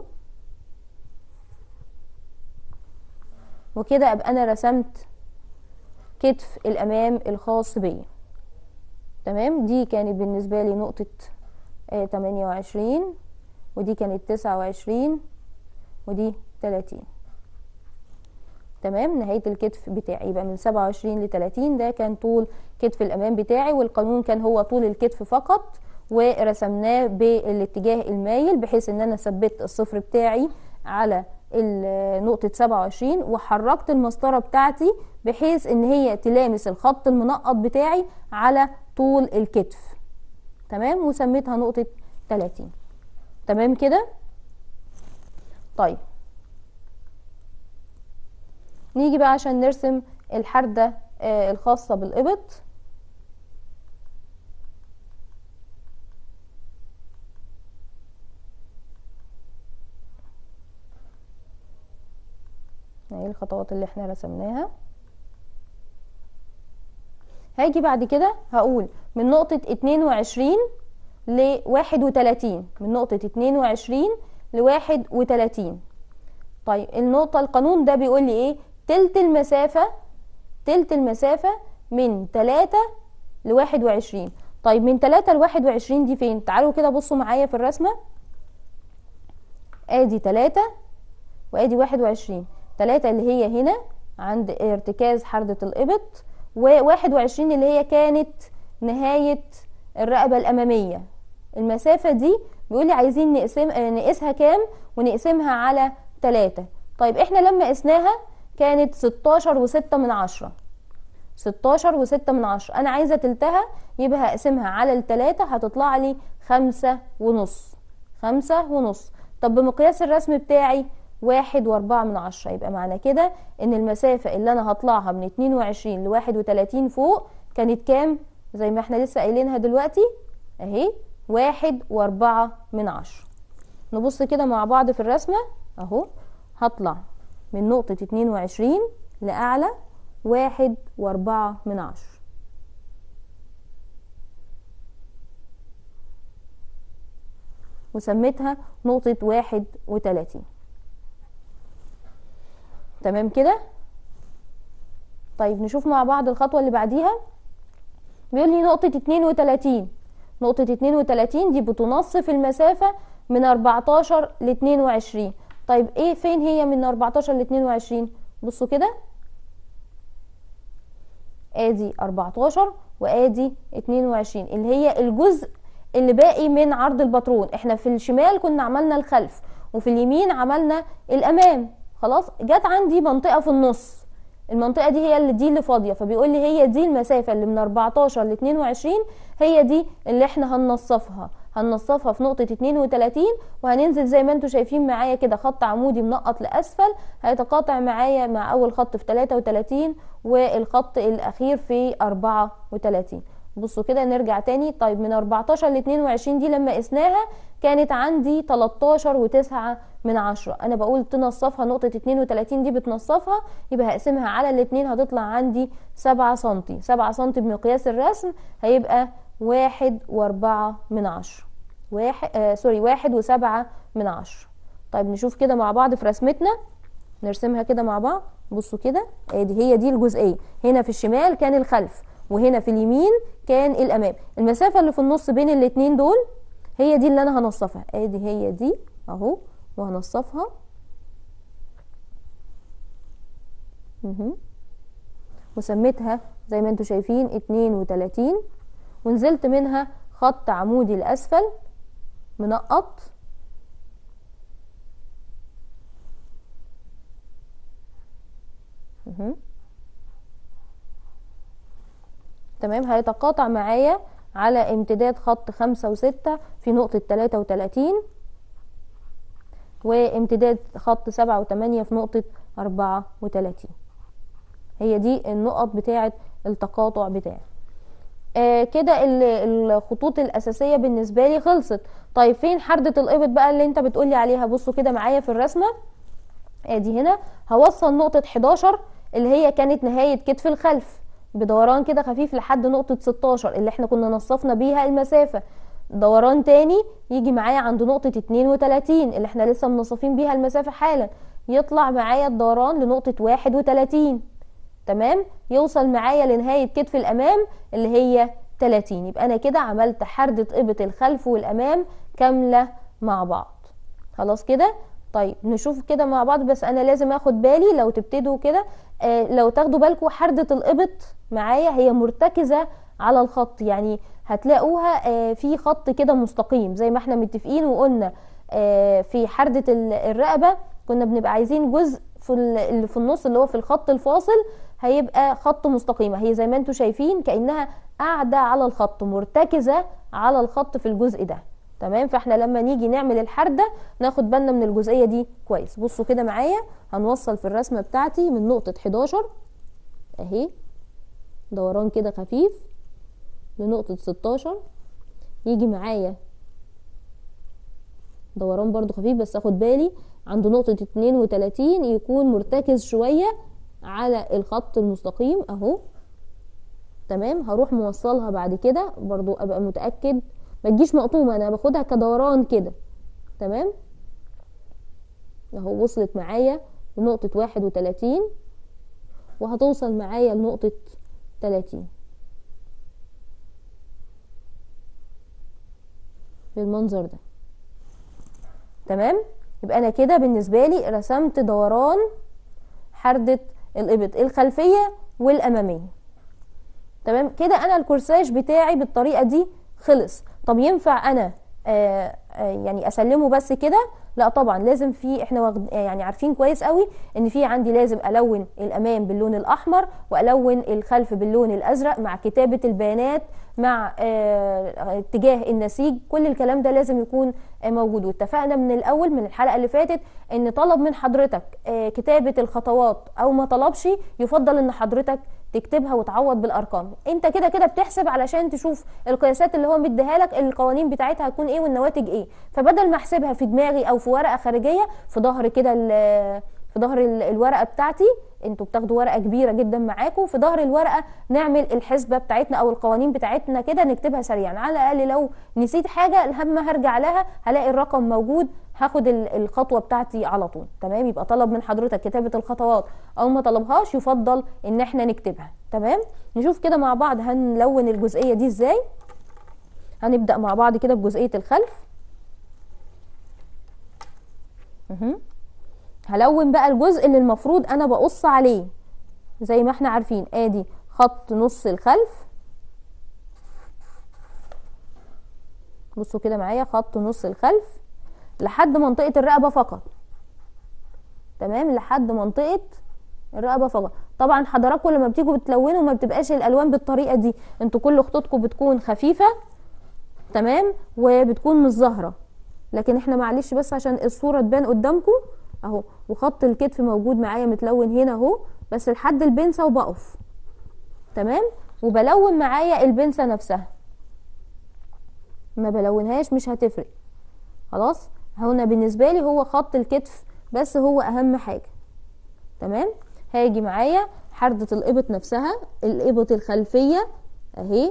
وكده ابقى انا رسمت كتف الامام الخاص بيا تمام دي كانت بالنسبة لي نقطة آه 28 ودي كانت 29 ودي 30 تمام نهاية الكتف بتاعي يبقى من 27 ل 30 ده كان طول كتف الأمام بتاعي والقانون كان هو طول الكتف فقط ورسمناه بالاتجاه المايل بحيث ان انا ثبت الصفر بتاعي على نقطة 27 وحركت المسطرة بتاعتي بحيث ان هي تلامس الخط المنقط بتاعي على طول الكتف تمام وسميتها نقطة 30 تمام كده طيب نيجي بقى عشان نرسم الحردة آه الخاصة بالإبط اهي الخطوات اللي احنا رسمناها هاجي بعد كده هقول من نقطة اتنين وعشرين لواحد وتلاتين من نقطة اتنين وعشرين لواحد وتلاتين طيب النقطة القانون ده بيقول لي ايه تلت المسافة تلت المسافة من تلاتة لواحد وعشرين طيب من تلاتة لواحد وعشرين دي فين تعالوا كده بصوا معايا في الرسمة ادي تلاتة وادي واحد وعشرين تلاتة اللي هي هنا عند ارتكاز حردة الإبط وواحد وعشرين اللي هي كانت نهاية الرقبة الأمامية المسافة دي بيقولي عايزين نقسم نقيسها كام ونقسمها على تلاتة طيب احنا لما قسناها كانت ستاشر وستة من عشرة ستاشر وستة من عشرة انا عايزة تلتها يبقى هقسمها على التلاتة هتطلع لي خمسة ونص خمسة ونص طب بمقياس الرسم بتاعي واحد واربعة من عشرة يبقى معنى كده ان المسافة اللي انا هطلعها من اتنين وعشرين لواحد وتلاتين فوق كانت كام زي ما احنا لسه قايلينها دلوقتي اهي واحد واربعة من عشرة نبص كده مع بعض في الرسمة اهو هطلع من نقطة اتنين وعشرين لأعلى واحد واربعة من عشرة وسميتها نقطة واحد وتلاتين تمام كده طيب نشوف مع بعض الخطوة اللي بعديها بيقول لي نقطة اتنين وتلاتين نقطة اتنين وتلاتين دي بتنصف المسافة من اربعتاشر لاتنين وعشرين طيب ايه فين هي من اربعتاشر لاتنين وعشرين بصوا كده ادي اربعتاشر وادي اتنين وعشرين اللي هي الجزء اللي باقي من عرض الباترون احنا في الشمال كنا عملنا الخلف وفي اليمين عملنا الامام خلاص جت عندي منطقه في النص المنطقه دي هي اللي دي اللي فاضيه فبيقول لي هي دي المسافه اللي من 14 ل 22 هي دي اللي احنا هننصفها هننصفها في نقطة 32 وهننزل زي ما انتم شايفين معايا كده خط عمودي منقط لأسفل هيتقاطع معايا مع أول خط في 33 والخط الأخير في 34 بصوا كده نرجع تاني طيب من 14 ل 22 دي لما قسناها كانت عندي 13 و9 من 10 انا بقول تنصفها نقطة 32 دي بتنصفها يبقى هقسمها على الاتنين هتطلع عندي 7 سنتي 7 سنتي بمقياس الرسم هيبقى واحد واربعة من عشرة واحد آه سوري واحد وسبعة من عشرة طيب نشوف كده مع بعض في رسمتنا نرسمها كده مع بعض بصوا كده ادي هي دي الجزئية هنا في الشمال كان الخلف وهنا في اليمين كان الامام المسافة اللي في النص بين الاتنين دول هي دي اللي انا هنصفها ادي هي دي اهو وهنصفها وسميتها زي ما انتم شايفين اتنين وتلاتين ونزلت منها خط عمودي لاسفل منقط مهم. تمام هيتقاطع معايا على امتداد خط خمسة وستة في نقطة تلاتة وتلاتين وامتداد خط سبعة وتمانية في نقطة أربعة وتلاتين هي دي النقط بتاعة التقاطع بتاعي آه كده ال- الخطوط الأساسية بالنسبة لي خلصت طيب فين حردة الإبط بقى اللي انت بتقولي عليها بصوا كده معايا في الرسمة ادي هنا هوصل نقطة 11 اللي هي كانت نهاية كتف الخلف بدوران كده خفيف لحد نقطة 16 اللي احنا كنا نصفنا بيها المسافة دوران تاني يجي معايا عند نقطة 32 اللي احنا لسه منصفين بيها المسافة حالا يطلع معايا الدوران لنقطة 31 تمام يوصل معايا لنهاية كتف الأمام اللي هي 30 يبقى أنا كده عملت حردة إبط الخلف والأمام كاملة مع بعض خلاص كده طيب نشوف كده مع بعض بس انا لازم اخد بالي لو تبتدوا كده آه لو تاخدوا بالكم حردة الابط معايا هي مرتكزة على الخط يعني هتلاقوها آه في خط كده مستقيم زي ما احنا متفقين وقلنا آه في حردة ال- الرقبة كنا بنبقى عايزين جزء في ال- اللي في النص اللي هو في الخط الفاصل هيبقى خط مستقيمة هي زي ما انتم شايفين كأنها قاعدة على الخط مرتكزة على الخط في الجزء ده تمام فاحنا لما نيجي نعمل الحردة ناخد بالنا من الجزئية دي كويس بصوا كده معايا هنوصل في الرسمة بتاعتي من نقطة 11 اهي دوران كده خفيف لنقطة 16 يجي معايا دوران برضو خفيف بس اخد بالي عند نقطة 32 يكون مرتكز شوية على الخط المستقيم اهو تمام هروح موصلها بعد كده برضو ابقى متأكد ما تجيش مقطومة انا باخدها كدوران كده تمام اهو وصلت معايا لنقطة واحد وتلاتين وهتوصل معايا لنقطة تلاتين بالمنظر ده تمام يبقى انا كده بالنسبة لي رسمت دوران حردة الإبط الخلفية والأمامية تمام كده انا الكورساج بتاعي بالطريقة دي خلص طب ينفع انا آه آه يعني اسلمه بس كده لا طبعا لازم في احنا واخد يعني عارفين كويس قوي ان في عندي لازم الون الامام باللون الاحمر والون الخلف باللون الازرق مع كتابه البيانات مع آه اتجاه النسيج كل الكلام ده لازم يكون آه موجود واتفقنا من الاول من الحلقه اللي فاتت ان طلب من حضرتك آه كتابه الخطوات او ما طلبش يفضل ان حضرتك تكتبها وتعوض بالارقام انت كده كده بتحسب علشان تشوف القياسات اللي هو مديها لك القوانين بتاعتها هتكون ايه والنواتج ايه فبدل ما احسبها في دماغي او في ورقه خارجيه في ظهر كده في ظهر الورقه بتاعتي انتوا بتاخدوا ورقه كبيره جدا معاكم في ظهر الورقه نعمل الحسبه بتاعتنا او القوانين بتاعتنا كده نكتبها سريعا على الاقل لو نسيت حاجه لما هرجع لها هلاقي الرقم موجود هاخد الخطوه بتاعتي على طول تمام يبقى طلب من حضرتك كتابه الخطوات او ما طلبهاش يفضل ان احنا نكتبها تمام نشوف كده مع بعض هنلون الجزئيه دي ازاي هنبدا مع بعض كده بجزئيه الخلف مه. هلون بقى الجزء اللي المفروض انا بقص عليه زي ما احنا عارفين ادي خط نص الخلف بصوا كده معايا خط نص الخلف لحد منطقة الرقبة فقط تمام لحد منطقة الرقبة فقط طبعا حضراتكم لما بتيجوا بتلونوا ما بتبقاش الالوان بالطريقة دي انتوا كل خطوطكم بتكون خفيفة تمام وبتكون مش ظاهرة لكن احنا معلش بس عشان الصورة تبان قدامكم اهو وخط الكتف موجود معايا متلون هنا اهو بس لحد البنسة وبقف تمام وبلون معايا البنسة نفسها ما بلونهاش مش هتفرق خلاص هنا بالنسبة لي هو خط الكتف بس هو اهم حاجة تمام هاجي معايا حردة الابط نفسها الابط الخلفية اهي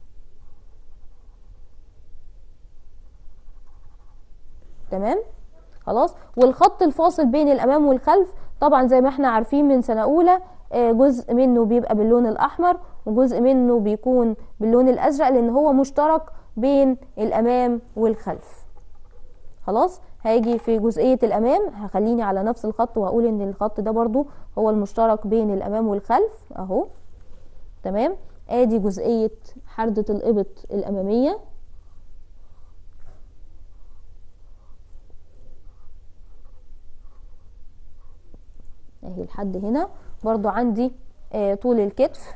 تمام خلاص والخط الفاصل بين الامام والخلف طبعا زي ما احنا عارفين من سنه اولى جزء منه بيبقى باللون الاحمر وجزء منه بيكون باللون الازرق لان هو مشترك بين الامام والخلف خلاص هاجي في جزئيه الامام هخليني على نفس الخط وهقول ان الخط ده برضو هو المشترك بين الامام والخلف اهو تمام ادي جزئية حردة الإبط الأمامية اهي لحد هنا برضو عندي آه طول الكتف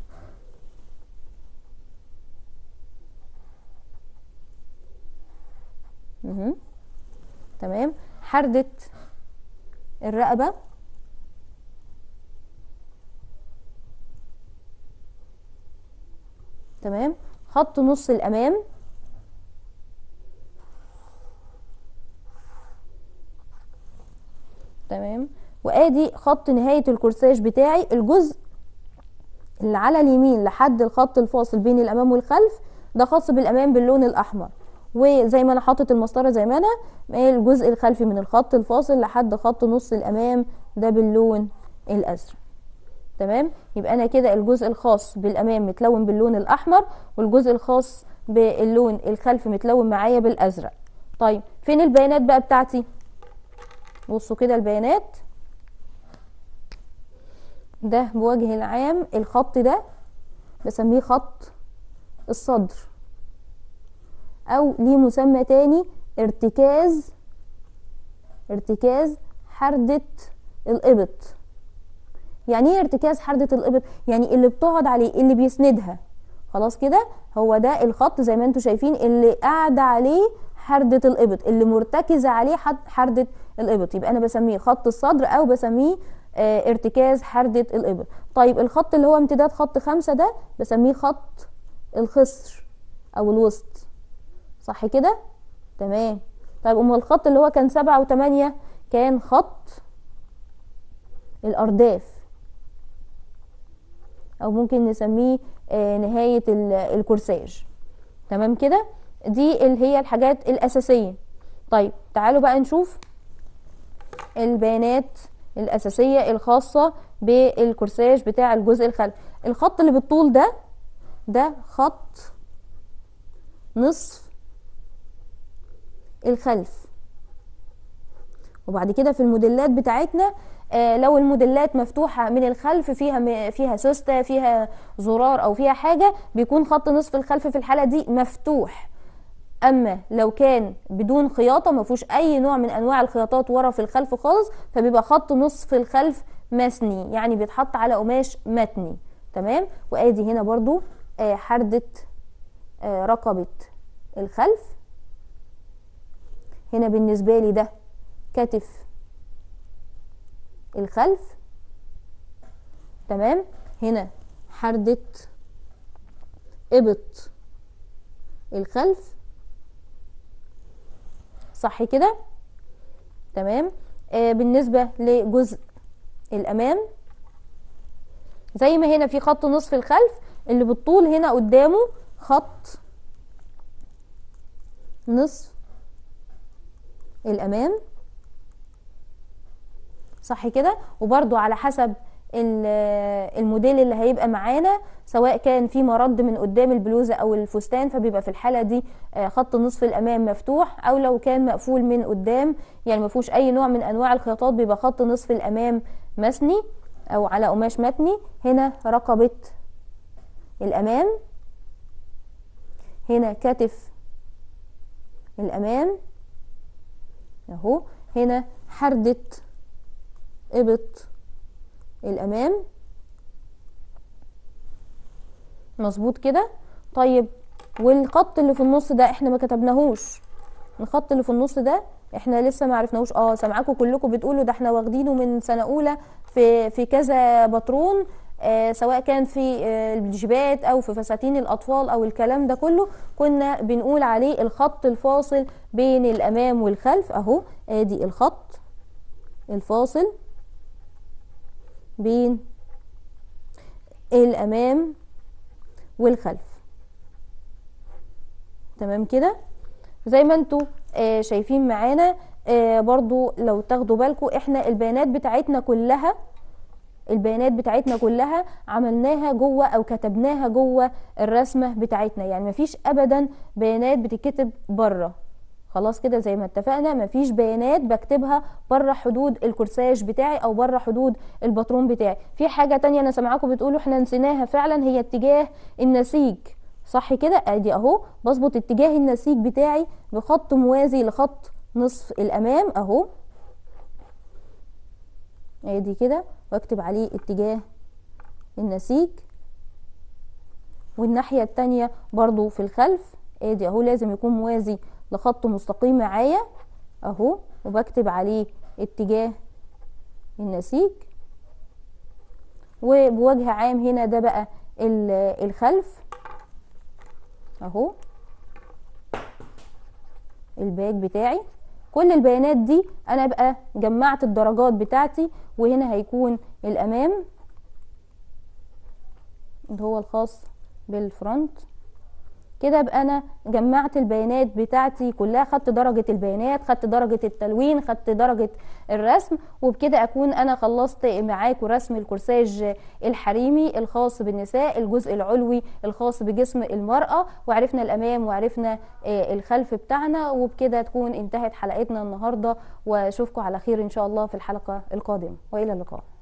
مهم. تمام حردة الرقبة تمام خط نص الأمام تمام وادي خط نهاية الكورساج بتاعي الجزء اللي على اليمين لحد الخط الفاصل بين الامام والخلف ده خاص بالامام باللون الاحمر وزي ما انا حاطط المسطره زي ما انا الجزء الخلفي من الخط الفاصل لحد خط نص الامام ده باللون الازرق تمام يبقى انا كده الجزء الخاص بالامام متلون باللون الاحمر والجزء الخاص باللون الخلفي متلون معايا بالازرق طيب فين البيانات بقى بتاعتي بصوا كده البيانات ده بوجه العام الخط ده بسميه خط الصدر او ليه مسمى تاني ارتكاز ارتكاز حردة الإبط يعني ايه ارتكاز حردة الإبط يعني اللي بتقعد عليه اللي بيسندها خلاص كده هو ده الخط زي ما انتم شايفين اللي قاعدة عليه حردة الإبط اللي مرتكزة عليه حردة الإبط يبقى أنا بسميه خط الصدر أو بسميه اه ارتكاز حردة الإبط طيب الخط اللي هو امتداد خط خمسة ده بسميه خط الخصر أو الوسط صح كده تمام طيب أما الخط اللي هو كان سبعة وتمانية كان خط الأرداف أو ممكن نسميه اه نهاية الكورساج تمام كده دي اللي هي الحاجات الأساسية طيب تعالوا بقى نشوف البيانات الأساسية الخاصة بالكورساج بتاع الجزء الخلفي الخط اللي بالطول ده ده خط نصف الخلف وبعد كده في الموديلات بتاعتنا آه لو الموديلات مفتوحة من الخلف فيها فيها سوستة فيها زرار أو فيها حاجة بيكون خط نصف الخلف في الحالة دي مفتوح اما لو كان بدون خياطه ما فيهوش اي نوع من انواع الخياطات ورا في الخلف خالص فبيبقى خط نصف الخلف مسني يعني بيتحط على قماش متني تمام وادي هنا برضو آه حردة آه رقبة الخلف هنا بالنسبة لي ده كتف الخلف تمام هنا حردة ابط الخلف صح كده تمام آه بالنسبة لجزء الأمام زي ما هنا في خط نصف الخلف اللي بالطول هنا قدامه خط نصف الأمام صح كده وبرضو على حسب الموديل اللي هيبقى معانا سواء كان في مرد من قدام البلوزه او الفستان فبيبقى في الحاله دي خط نصف الامام مفتوح او لو كان مقفول من قدام يعني ما فيهوش اي نوع من انواع الخياطات بيبقى خط نصف الامام مسني او على قماش متني هنا رقبه الامام هنا كتف الامام اهو هنا حردة ابط الامام مظبوط كده طيب والخط اللي في النص ده احنا ما كتبناهوش الخط اللي في النص ده احنا لسه ما عرفناهوش اه سامعاكم كلكم بتقولوا ده احنا واخدينه من سنه اولى في في كذا باترون آه سواء كان في آه الجيبات او في فساتين الاطفال او الكلام ده كله كنا بنقول عليه الخط الفاصل بين الامام والخلف اهو ادي الخط الفاصل بين الامام والخلف تمام كده زي ما انتوا آه شايفين معانا آه برضو لو تاخدوا بالكم احنا البيانات بتاعتنا كلها البيانات بتاعتنا كلها عملناها جوه او كتبناها جوه الرسمه بتاعتنا يعني مفيش ابدا بيانات بتتكتب بره خلاص كده زي ما اتفقنا مفيش بيانات بكتبها بره حدود الكورساج بتاعي او بره حدود الباترون بتاعي في حاجه تانية انا سامعاكم بتقولوا احنا نسيناها فعلا هي اتجاه النسيج صح كده ادي اهو بظبط اتجاه النسيج بتاعي بخط موازي لخط نصف الامام اهو ادي كده واكتب عليه اتجاه النسيج والناحية التانية برضو في الخلف ادي اهو لازم يكون موازي لخط مستقيم معايا اهو وبكتب عليه اتجاه النسيج وبوجه عام هنا ده بقى الخلف اهو الباك بتاعي كل البيانات دي انا بقى جمعت الدرجات بتاعتي وهنا هيكون الامام اللي هو الخاص بالفرونت كده ابقى انا جمعت البيانات بتاعتي كلها خدت درجة البيانات خدت درجة التلوين خدت درجة الرسم وبكده اكون انا خلصت معاكم رسم الكورساج الحريمي الخاص بالنساء الجزء العلوي الخاص بجسم المرأة وعرفنا الامام وعرفنا الخلف بتاعنا وبكده تكون انتهت حلقتنا النهاردة واشوفكم على خير ان شاء الله في الحلقة القادمة والى اللقاء